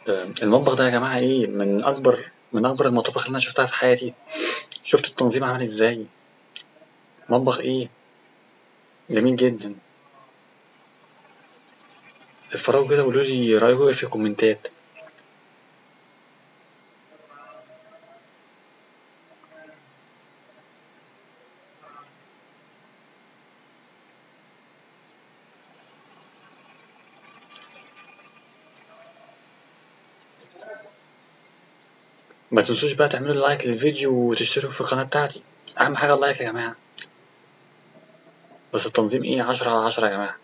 آه، المطبخ ده يا جماعة ايه من أكبر من أكبر المطابخ اللي أنا شفتها في حياتي شفت التنظيم عامل ازاي مطبخ ايه جميل جدا اتفرجوا كده وقولولي رأيكم ايه في الكومنتات ما تنسوش بقى تعملوا لايك للفيديو وتشتركوا في القناة بتاعتي أهم حاجة اللايك يا جماعة بس التنظيم ايه عشرة على عشرة يا جماعة